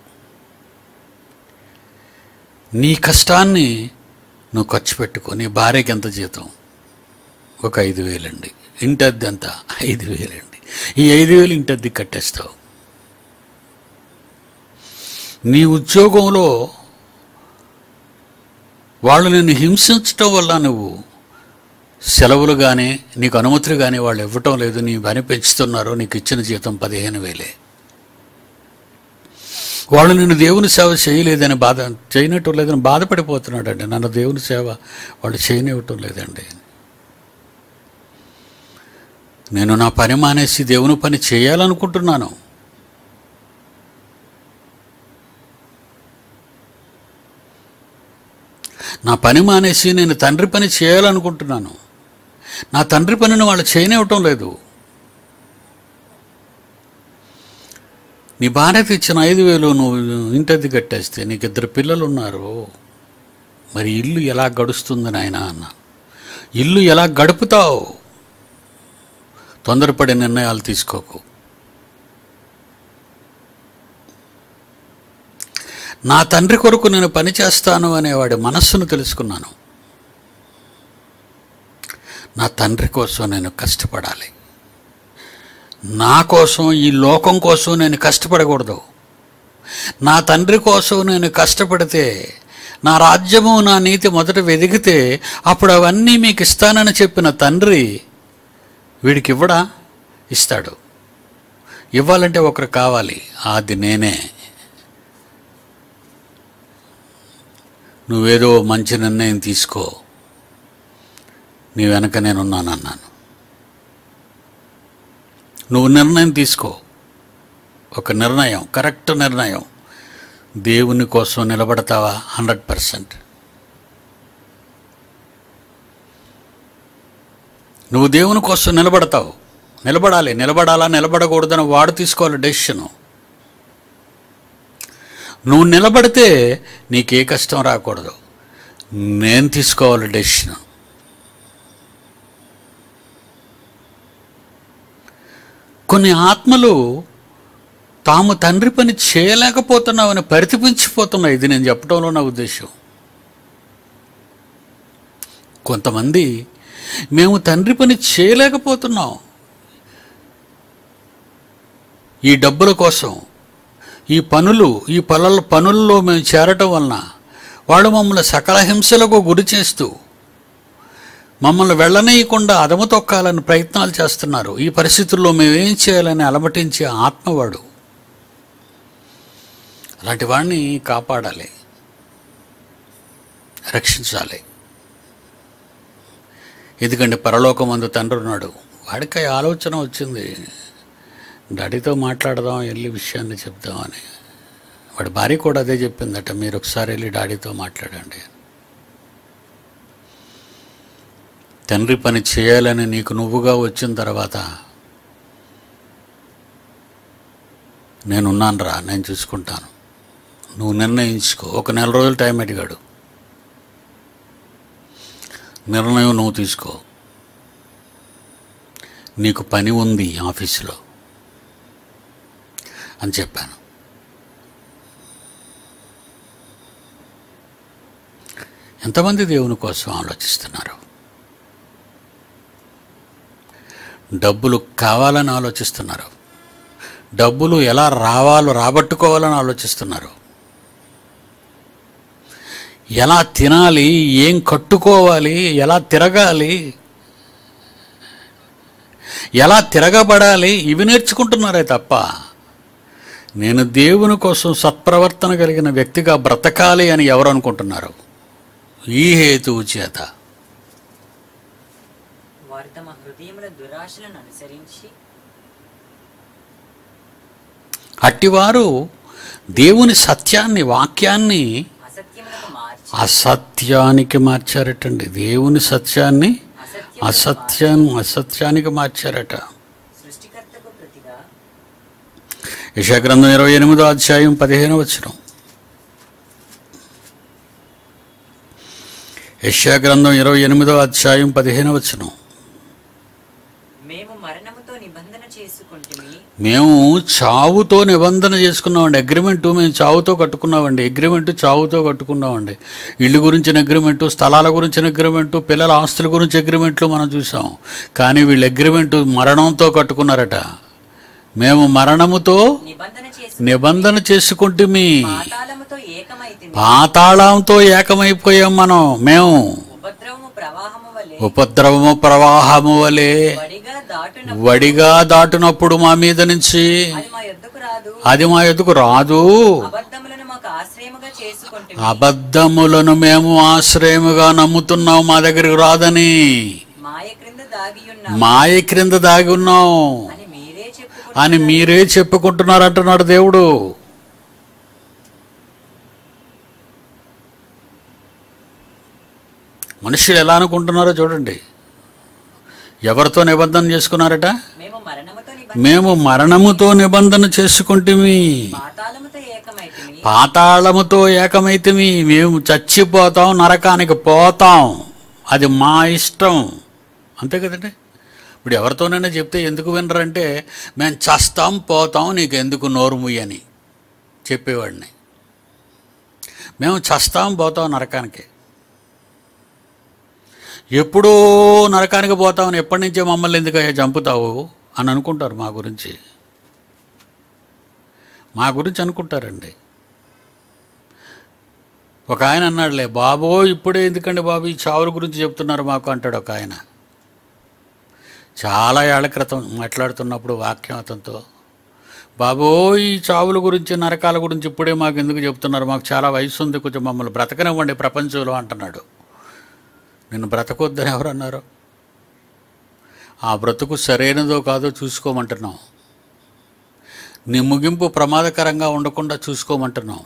Speaker 1: నీ కష్టాన్ని నువ్వు ఖర్చు పెట్టుకో నీ భార్యకి ఎంత జీతం ఒక ఐదు వేలండి ఇంటద్ది ఎంత ఐదు వేలండి ఈ ఐదు వేలు ఇంటద్ది కట్టేస్తావు నీ ఉద్యోగంలో వాళ్ళు నిన్ను హింసించటం వల్ల నువ్వు సెలవులు కానీ నీకు అనుమతులు కానీ వాళ్ళు ఇవ్వటం లేదు నీ పని పెంచుతున్నారు నీకు ఇచ్చిన జీతం పదిహేను వేలే వాళ్ళు నిన్ను దేవుని సేవ చేయలేదని బాధ చేయనట్టు లేదని బాధపడిపోతున్నాడండి నన్ను దేవుని సేవ వాళ్ళు చేయనివ్వటం లేదండి నేను నా పని మానేసి దేవుని పని చేయాలనుకుంటున్నాను నా పని మానేసి నేను తండ్రి పని చేయాలనుకుంటున్నాను నా తండ్రి పనిని వాళ్ళు చేయనివ్వటం లేదు నీ భార్యకి ఇచ్చిన ఐదు వేలు నువ్వు ఇంటది కట్టేస్తే నీకు ఇద్దరు పిల్లలు ఉన్నారు మరి ఇల్లు ఎలా గడుస్తుంది నాయన అన్న ఇల్లు ఎలా గడుపుతావు తొందరపడి నిర్ణయాలు తీసుకోకు నా తండ్రి కొరకు నేను పని చేస్తాను అనేవాడి మనస్సును తెలుసుకున్నాను నా తండ్రి కోసం నేను కష్టపడాలి నా కోసం ఈ లోకం కోసం నేను కష్టపడకూడదు నా తండ్రి కోసం నేను కష్టపడితే నా రాజ్యము నా నీతి మొదట వెదిగితే అప్పుడు అవన్నీ మీకు ఇస్తానని చెప్పిన తండ్రి వీడికి ఇవ్వడా ఇస్తాడు ఇవ్వాలంటే ఒకరు కావాలి అది నేనే నువ్వేదో మంచి నిర్ణయం తీసుకో నీ వెనక నేనున్నాను అన్నాను నువ్వు నిర్ణయం తీసుకో ఒక నిర్ణయం కరెక్ట్ నిర్ణయం దేవుని కోసం నిలబడతావా హండ్రెడ్ పర్సెంట్ నువ్వు దేవుని కోసం నిలబడతావు నిలబడాలి నిలబడాలా నిలబడకూడదని వాడు తీసుకోవాలి డెసిషను నువ్వు నిలబడితే నీకే కష్టం రాకూడదు నేను తీసుకోవాలి డెసిషన్ కొన్ని ఆత్మలు తాము తండ్రి పని చేయలేకపోతున్నామని పరితపించిపోతున్నాయి ఇది నేను చెప్పడంలో నా ఉద్దేశం కొంతమంది మేము తండ్రి పని చేయలేకపోతున్నాం ఈ డబ్బుల కోసం ఈ పనులు ఈ పనుల పనుల్లో మేము చేరటం వలన వాళ్ళు మమ్మల్ని సకల హింసలకు గురి చేస్తూ మమ్మల్ని వెళ్ళనీయకుండా అదము తొక్కాలని ప్రయత్నాలు చేస్తున్నారు ఈ పరిస్థితుల్లో మేమేం చేయాలని అలమటించే ఆత్మవాడు అలాంటి వాడిని కాపాడాలి రక్షించాలి ఎందుకంటే పరలోకమందు తండ్రి ఉన్నాడు వాడికి ఆ ఆలోచన వచ్చింది డాడీతో మాట్లాడదాం వెళ్ళి విషయాన్ని చెప్దామని వాడి భార్య కూడా అదే చెప్పిందట మీరు ఒకసారి వెళ్ళి డాడీతో మాట్లాడండి తండ్రి పని చేయాలని నీకు నువ్వుగా వచ్చిన తర్వాత నేనున్నాను రా నేను చూసుకుంటాను నువ్వు నిర్ణయించుకో ఒక నెల రోజులు టైం అడిగాడు నిర్ణయం నువ్వు తీసుకో నీకు పని ఉంది ఆఫీసులో అని చెప్పాను ఎంతమంది దేవుని కోసం ఆలోచిస్తున్నారు డబ్బులు కావాలని ఆలోచిస్తున్నారు డబ్బులు ఎలా రావాలో రాబట్టుకోవాలని ఆలోచిస్తున్నారు ఎలా తినాలి ఏం కట్టుకోవాలి ఎలా తిరగాలి ఎలా తిరగబడాలి ఇవి నేర్చుకుంటున్నారే తప్ప నేను దేవుని కోసం సత్ప్రవర్తన కలిగిన వ్యక్తిగా బ్రతకాలి అని ఎవరు అనుకుంటున్నారు ఈ హేతువు చేత
Speaker 2: వారు తమ హృదయముల దురాశలను అనుసరించి
Speaker 1: అట్టివారు దేవుని సత్యాన్ని వాక్యాన్ని
Speaker 2: అసత్యములకు మార్చి
Speaker 1: అసత్యానికి మార్చారటండి దేవుని సత్యాన్ని
Speaker 2: అసత్యములకు
Speaker 1: అసత్యం అసత్యానికి మార్చారట
Speaker 2: మార్చి సృష్టికర్తకు ప్రతిగా
Speaker 1: యశాగ్రంథం ఇరవై ఎనిమిదో అధ్యాయం పదిహేను వచ్చిన యశాగ్రంథం ఇరవై ఎనిమిదో అధ్యాయం పదిహేను వచ్చిన
Speaker 2: మేము మరణముతో నిబంధన చేసుకుంటుమి
Speaker 1: మేము చావుతో నిబంధన చేసుకున్నామండి అగ్రిమెంట్ మేము చావుతో కట్టుకున్నామండి అగ్రిమెంట్ చావుతో కట్టుకున్నామండి ఇల్లు గురించిన అగ్రిమెంట్ స్థలాల గురించిన అగ్రిమెంట్ పిల్లల ఆస్తుల గురించి అగ్రిమెంట్లు మనం చూసాం కానీ వీళ్ళు అగ్రిమెంట్ మరణంతో కట్టుకున్నారట మేము మరణముతో
Speaker 2: నిబంధన చేసి
Speaker 1: నిబంధన చేసుకుంటే మీ
Speaker 2: పాతాళముతో ఏకమైతిమి
Speaker 1: పాతాళంతో ఏకమైపోయాం మనం మేము
Speaker 2: ఉపద్రవము ప్రవాహము వలె
Speaker 1: ఉపద్రవము ప్రవాహము వలె
Speaker 2: వడిగా దాటున
Speaker 1: వడిగా దాటినప్పుడు మా మీద నుంచి
Speaker 2: అది మా యొద్దకు రాదు
Speaker 1: అది మా ఎదుకు రాదు
Speaker 2: అబద్ధములను మాకు ఆశ్రయముగా చేసుకుంటుమి
Speaker 1: అబద్ధములను మేము ఆశ్రయముగా నమ్ముతున్నాం మా దగ్గరికి రాదని
Speaker 2: మాయ క్రింద దాగి ఉన్న
Speaker 1: మాయ క్రింద దాగి ఉన్నాం
Speaker 2: అని మీరే చెప్పుకుంటున్నారు
Speaker 1: అని మీరే చెప్పుకుంటున్నారు అంటున్నాడు దేవుడు మనుషులు ఎలా అనుకుంటున్నారో చూడండి ఎవరితో నిబంధన చేసుకున్నారట
Speaker 2: మేము మరణముతో నిబంధన
Speaker 1: మేము మరణముతో నిబంధన చేసుకుంటేమి
Speaker 2: పాతాళముతో ఏకమైతిమి
Speaker 1: పాతాళముతో ఏకమైతేమి మేము చచ్చిపోతాం నరకానికి పోతాం అది మా ఇష్టం అంతే కదండి ఇప్పుడు ఎవరితోనైనా చెప్తే ఎందుకు వినరంటే మేము చస్తాం పోతాం నీకు ఎందుకు నోరు ముయ్యని చెప్పేవాడిని మేము చస్తాం పోతాం నరకానికి ఎప్పుడో నరకానికి పోతామని ఎప్పటి నుంచే మమ్మల్ని ఎందుకయ్యా చంపుతావు అని అనుకుంటారు మా గురించి మా గురించి అనుకుంటారండి ఒక ఆయన అన్నాడులే బాబో ఇప్పుడే ఎందుకండి బాబు ఈ చావుల గురించి చెప్తున్నారు మాకు అంటాడు ఒక ఆయన చాలా ఏళ్ల క్రితం మాట్లాడుతున్నప్పుడు వాక్యం అతనితో బాబో ఈ చావుల గురించి నరకాల గురించి ఇప్పుడే మాకు ఎందుకు చెప్తున్నారు మాకు చాలా వయసు ఉంది కొంచెం మమ్మల్ని బ్రతకనివ్వండి ప్రపంచంలో అంటున్నాడు నిన్ను బ్రతకొద్దని ఎవరు అన్నారు ఆ బ్రతుకు సరైనదో కాదో చూసుకోమంటున్నాం నీ ముగింపు ప్రమాదకరంగా ఉండకుండా చూసుకోమంటున్నాం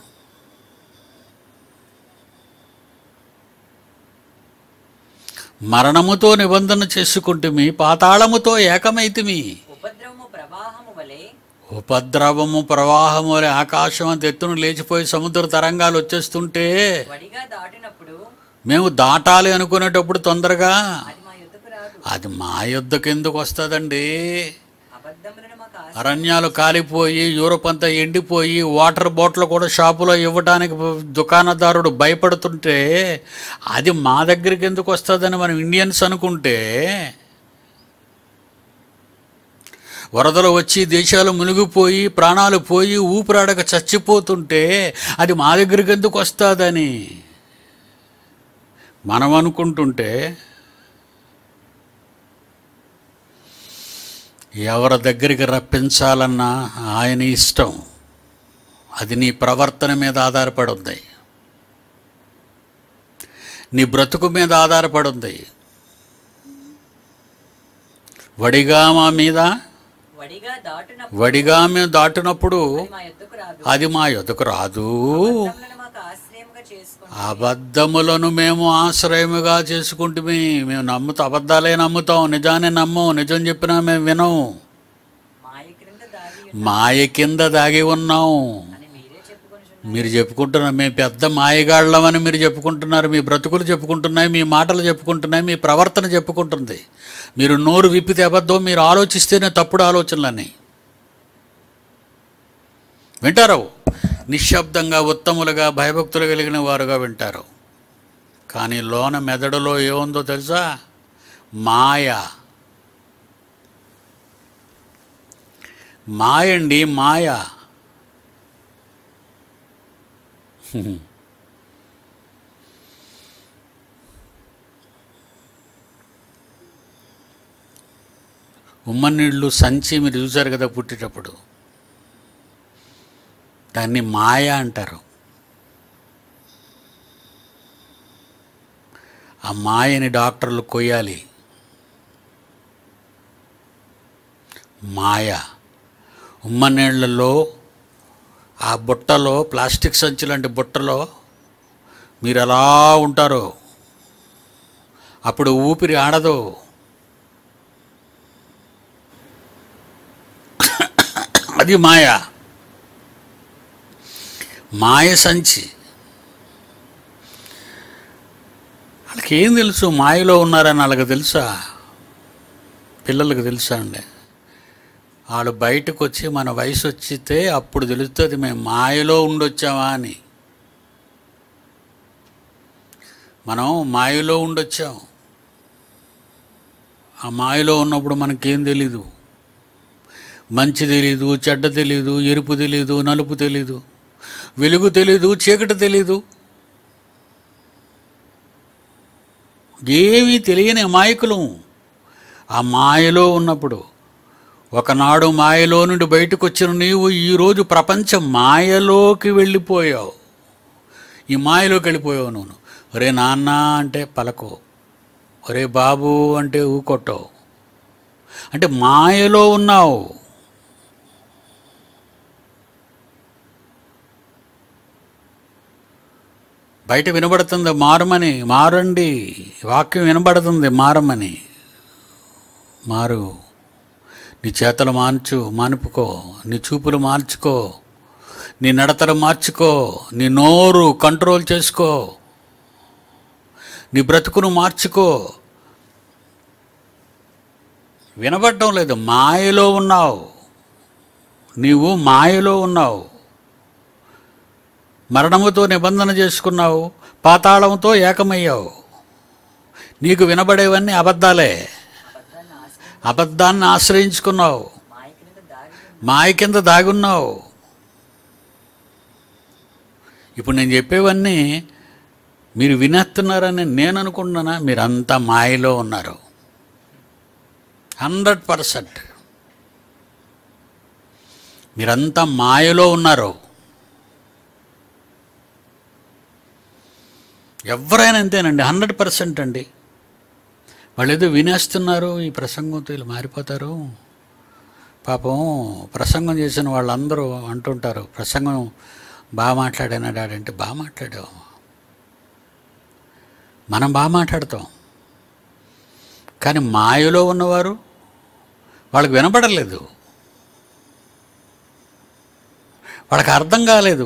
Speaker 1: మరణముతో నిబంధన చేసుకుంటుమి పాతాళముతో ఏకమైతిమి
Speaker 2: ఉపద్రవము ప్రవాహము వలె
Speaker 1: ఉపద్రవము ప్రవాహము వలె ఆకాశం అంత ఎత్తున లేచిపోయి సముద్ర తరంగాలు వచ్చేస్తుంటే
Speaker 2: వడిగా దాటినప్పుడు
Speaker 1: మేము దాటాలి అనుకునేటప్పుడు తొందరగా
Speaker 2: అది మా యొద్దకు రాదు
Speaker 1: అది మా యుద్ధకు ఎందుకు వస్తుందండి
Speaker 2: అబద్ధములను మాకు ఆశ
Speaker 1: అరణ్యాలు కాలిపోయి యూరోప్ అంతా ఎండిపోయి వాటర్ బాటిల్ కూడా షాపులో ఇవ్వడానికి దుకాణదారుడు భయపడుతుంటే అది మా దగ్గరికి ఎందుకు వస్తుందని మనం ఇండియన్స్ అనుకుంటే వరదలు వచ్చి దేశాలు మునిగిపోయి ప్రాణాలు పోయి ఊపిరాడక చచ్చిపోతుంటే అది మా దగ్గరికి ఎందుకు వస్తుందని మనం అనుకుంటుంటే ఎవరి దగ్గరికి రప్పించాలన్నా ఆయన ఇష్టం అది నీ ప్రవర్తన మీద ఆధారపడి ఉంది నీ బ్రతుకు మీద ఆధారపడి ఉంది వడిగా మా మీద
Speaker 2: వడిగా దాటునప్పుడు
Speaker 1: వడిగా మేము దాటినప్పుడు
Speaker 2: అది మా యొద్దకు రాదు
Speaker 1: అది మా ఎదుకు రాదు
Speaker 2: అబద్ధములను మాకు ఆశ్రయముగా చేసుకొని
Speaker 1: అబద్ధములను మేము ఆశ్రయముగా చేసుకుంటే మేము నమ్ముతాం అబద్ధాలే నమ్ముతాం నిజాన్ని నమ్మం నిజం చెప్పినా మేము వినం
Speaker 2: మాయ క్రింద దాగి
Speaker 1: మాయ కింద దాగి ఉన్నాం
Speaker 2: అని మీరే చెప్పుకొని
Speaker 1: మీరు చెప్పుకుంటున్నారు మేము పెద్ద మాయగాళ్ళమని మీరు చెప్పుకుంటున్నారు మీ బ్రతుకులు చెప్పుకుంటున్నాయి మీ మాటలు చెప్పుకుంటున్నాయి మీ ప్రవర్తన చెప్పుకుంటుంది మీరు నోరు విప్పితే అబద్ధం మీరు ఆలోచిస్తేనే తప్పుడు ఆలోచనలని వింటారు నిశ్శబ్దంగా ఉత్తములుగా భయభక్తులు కలిగిన వారుగా వింటారు కానీ లోన మెదడులో ఏముందో తెలుసా మాయ మాయండి మాయ ఉమ్మనీళ్ళు సంచి మీరు చూసారు కదా పుట్టేటప్పుడు దాన్ని మాయ అంటారు ఆ మాయని డాక్టర్లు కొయ్యాలి మాయ ఉమ్మనీళ్ళలో ఆ బుట్టలో ప్లాస్టిక్ సంచి లాంటి బుట్టలో మీరు ఎలా ఉంటారు అప్పుడు ఊపిరి ఆడదు అది మాయ మాయ సంచి వాళ్ళకి ఏం తెలుసు మాయలో ఉన్నారని వాళ్ళకి తెలుసా పిల్లలకు తెలుసా అండి వాళ్ళు బయటకు వచ్చి మన వయసు వచ్చితే అప్పుడు తెలుస్తుంది మేము మాయలో ఉండొచ్చామా అని మనం మాయలో ఉండొచ్చాం ఆ మాయలో ఉన్నప్పుడు మనకేం తెలీదు మంచి తెలీదు చెడ్డ తెలీదు ఎరుపు తెలీదు నలుపు తెలీదు వెలుగు తెలీదు చీకటి తెలీదు ఏమీ తెలియని అమాయకులం ఆ మాయలో ఉన్నప్పుడు ఒకనాడు మాయలో నుండి బయటకు వచ్చిన నీవు ఈరోజు ప్రపంచ మాయలోకి వెళ్ళిపోయావు ఈ మాయలోకి వెళ్ళిపోయావు నువ్వు ఒరే నాన్న అంటే పలకో ఒరే బాబు అంటే ఊకొట్టవు అంటే మాయలో ఉన్నావు బయట వినబడుతుంది మారమని మారండి వాక్యం వినబడుతుంది మారమని మారు నీ చేతలు మార్చు మానుపుకో నీ చూపులు మార్చుకో నీ నడతలు మార్చుకో నీ నోరు కంట్రోల్ చేసుకో నీ బ్రతుకును మార్చుకో వినబడటం లేదు మాయలో ఉన్నావు నీవు మాయలో ఉన్నావు మరణముతో నిబంధన చేసుకున్నావు పాతాళంతో ఏకమయ్యావు నీకు వినబడేవన్నీ అబద్ధాలే
Speaker 2: అబద్ధాన్ని ఆశ్రయం
Speaker 1: అబద్ధాన్ని ఆశ్రయించుకున్నావు
Speaker 2: మాయ క్రింద దాగి ఉన్న
Speaker 1: మాయ కింద దాగున్నావు ఇప్పుడు నేను చెప్పేవన్నీ మీరు వినేస్తున్నారని నేను అనుకుంటున్నానా మీరంతా మాయలో ఉన్నారు హండ్రెడ్ పర్సెంట్ మీరంతా మాయలో ఉన్నారు ఎవరైనా అంతేనండి హండ్రెడ్ పర్సెంట్ అండి వాళ్ళు ఏదో వినేస్తున్నారు ఈ ప్రసంగంతో వీళ్ళు మారిపోతారు పాపం ప్రసంగం చేసిన వాళ్ళందరూ అంటుంటారు ప్రసంగం బాగా మాట్లాడాను డాడీ అంటే బాగా మాట్లాడావు మనం బాగా మాట్లాడతాం కానీ మాయలో ఉన్నవారు వాళ్ళకి వినపడలేదు వాళ్ళకి అర్థం కాలేదు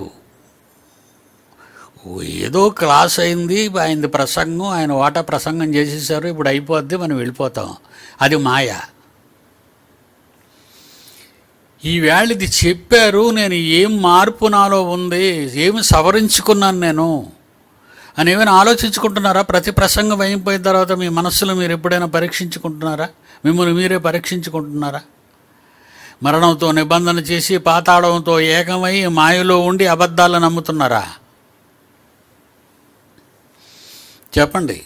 Speaker 1: ఓ ఏదో క్లాస్ అయింది ఆయనది ప్రసంగం ఆయన వాటా ప్రసంగం చేసేసారు ఇప్పుడు అయిపోద్ది మనం వెళ్ళిపోతాం అది మాయ ఈవేళ ఇది చెప్పారు నేను ఏం మార్పు నాలో ఉంది ఏమి సవరించుకున్నాను నేను అని ఏమైనా ఆలోచించుకుంటున్నారా ప్రతి ప్రసంగం అయిపోయిన తర్వాత మీ మనస్సులో మీరు ఎప్పుడైనా పరీక్షించుకుంటున్నారా మిమ్మల్ని మీరే పరీక్షించుకుంటున్నారా మరణంతో నిబంధన చేసి పాతాళంతో ఏకమై మాయలో ఉండి అబద్ధాలను నమ్ముతున్నారా చెప్పండి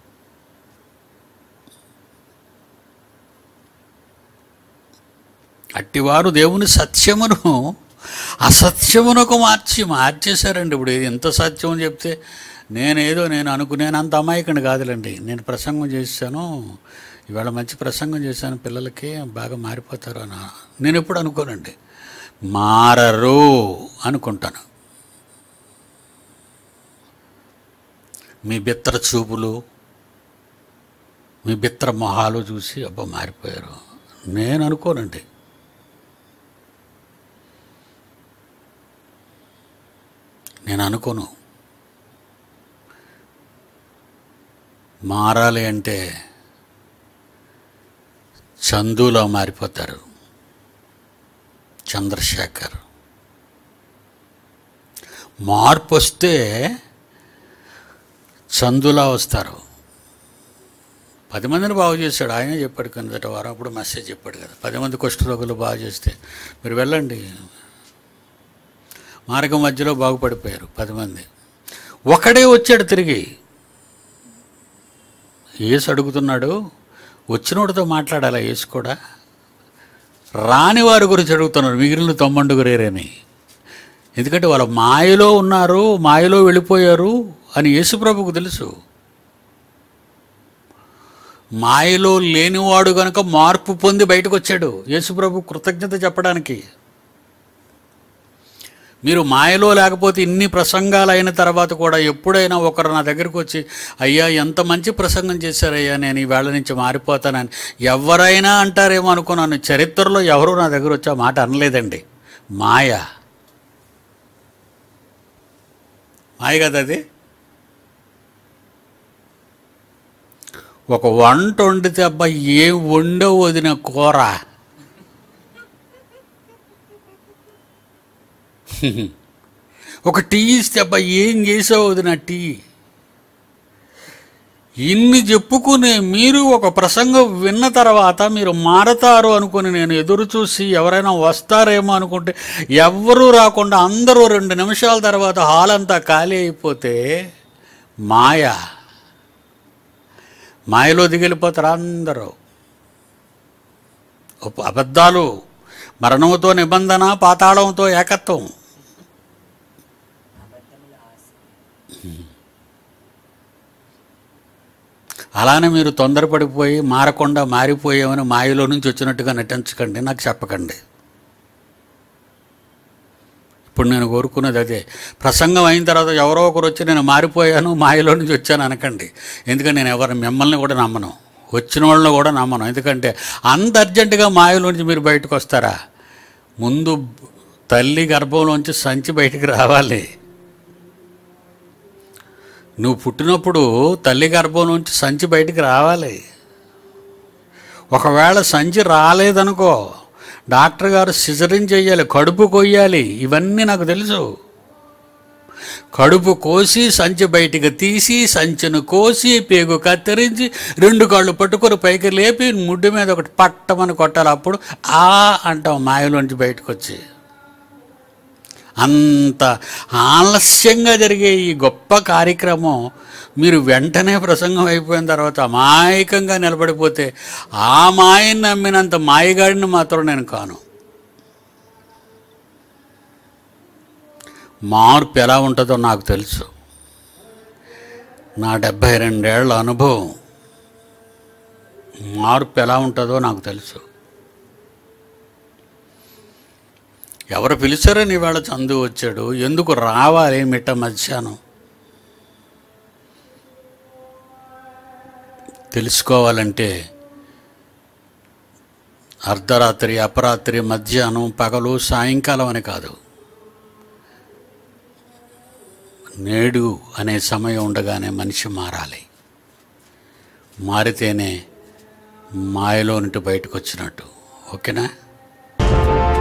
Speaker 1: అట్టివారు దేవుని సత్యమును అసత్యమునకు మార్చి మార్చేశారండి ఇప్పుడు ఇది ఎంత సత్యం అని చెప్తే నేనేదో నేను అనుకునేనంత అమాయకుని కాదులేండి నేను ప్రసంగం చేశాను ఇవాళ మంచి ప్రసంగం చేశాను పిల్లలకి బాగా మారిపోతారు అని నేను ఎప్పుడు అనుకోనండి మారరు అనుకుంటాను మీ బిత్తర చూపులు మీ బిత్తర మొహాలు చూసి అబ్బా మారిపోయారు నేను అనుకోనండి నేను అనుకోను మారాలి అంటే చందులో మారిపోతారు చంద్రశేఖర్ మార్పు వస్తే చందులా వస్తారు పది మందిని బాగు చేశాడు ఆయన చెప్పాడు కిందట వారం అప్పుడు మెసేజ్ చెప్పాడు కదా పది మంది కుష్ఠరోగులు బాగు చేస్తే మీరు వెళ్ళండి మార్గం మధ్యలో బాగుపడిపోయారు పది మంది ఒకడే వచ్చాడు తిరిగి ఏసు అడుగుతున్నాడు వచ్చినోడితో మాట్లాడాలా ఏసు కూడా రాని వారి గురించి అడుగుతున్నాడు మిగిలిన తొమ్మండుగురేరని ఎందుకంటే వాళ్ళ మాయలో ఉన్నారు మాయలో వెళ్ళిపోయారు అని యేసుప్రభుకు తెలుసు మాయలో లేనివాడు గనుక మార్పు పొంది బయటకు వచ్చాడు యేసుప్రభు కృతజ్ఞత చెప్పడానికి మీరు మాయలో లేకపోతే ఇన్ని ప్రసంగాలు అయిన తర్వాత కూడా ఎప్పుడైనా ఒకరు నా దగ్గరికి వచ్చి అయ్యా ఎంత మంచి ప్రసంగం చేశారయ్యా నేను ఈ వేళ నుంచి మారిపోతానని ఎవరైనా అంటారేమో అనుకున్నాను చరిత్రలో ఎవరు నా దగ్గర వచ్చి ఆ మాట అనలేదండి మాయ మాయ కదా అది ఒక వంట వండితే అబ్బా ఏం వండవు వదిన కూర ఒక టీ ఇస్తే అబ్బా ఏం చేసావు వదిన టీ ఇన్ని చెప్పుకునే మీరు ఒక ప్రసంగం విన్న తర్వాత మీరు మారతారు అనుకుని నేను ఎదురు చూసి ఎవరైనా వస్తారేమో అనుకుంటే ఎవ్వరూ రాకుండా అందరూ రెండు నిమిషాల తర్వాత హాల్ అంతా ఖాళీ అయిపోతే మాయ మాయలో దిగిలిపోతారు అందరూ ఉప్- అబద్ధాలు మరణంతో నిబంధన పాతాళంతో ఏకత్వం
Speaker 2: అబద్ధముల ఆశ
Speaker 1: అలానే మీరు తొందరపడిపోయి మారకుండా మారిపోయామని మాయలో నుంచి వచ్చినట్టుగా నటించకండి నాకు చెప్పకండి ఇప్పుడు నేను కోరుకున్నది అదే ప్రసంగం అయిన తర్వాత ఎవరో ఒకరు వచ్చి నేను మారిపోయాను మాయలో నుంచి వచ్చాను అనకండి ఎందుకంటే నేను ఎవరిని మిమ్మల్ని కూడా నమ్మను వచ్చిన వాళ్ళని కూడా నమ్మను ఎందుకంటే అంత అర్జెంటుగా మాయలో నుంచి మీరు బయటకు వస్తారా ముందు తల్లి గర్భంలోంచి సంచి బయటికి రావాలి నువ్వు పుట్టినప్పుడు తల్లి గర్భం నుంచి సంచి బయటికి రావాలి ఒకవేళ సంచి రాలేదనుకో డాక్టర్ గారు సిజరిన్ చెయ్యాలి కడుపు కొయ్యాలి ఇవన్నీ నాకు తెలుసు కడుపు కోసి సంచి బయటికి తీసి సంచిని కోసి పేగు కత్తిరించి రెండు కాళ్ళు పట్టుకొని పైకి లేపి ముడ్డు మీద ఒకటి పట్టమని కొట్టాలి అప్పుడు ఆ అంటాం మాయలోంచి బయటకు వచ్చి అంత ఆలస్యంగా జరిగే ఈ గొప్ప కార్యక్రమం మీరు వెంటనే ప్రసంగం అయిపోయిన తర్వాత అమాయకంగా నిలబడిపోతే ఆ మాయని నమ్మినంత మాయగాడిని మాత్రం నేను కాను మార్పు ఎలా ఉంటుందో నాకు తెలుసు నా డెబ్భై రెండేళ్ల అనుభవం మార్పు ఎలా ఉంటుందో నాకు తెలుసు ఎవరు పిలిచారని ఇవాళ చందు వచ్చాడు ఎందుకు రావాలి మిట్ట మధ్యాహ్నం తెలుసుకోవాలంటే అర్ధరాత్రి అపరాత్రి మధ్యాహ్నం పగలు సాయంకాలం అని కాదు నేడు అనే సమయం ఉండగానే మనిషి మారాలి మారితేనే మాయలో నుండి బయటకు వచ్చినట్టు ఓకేనా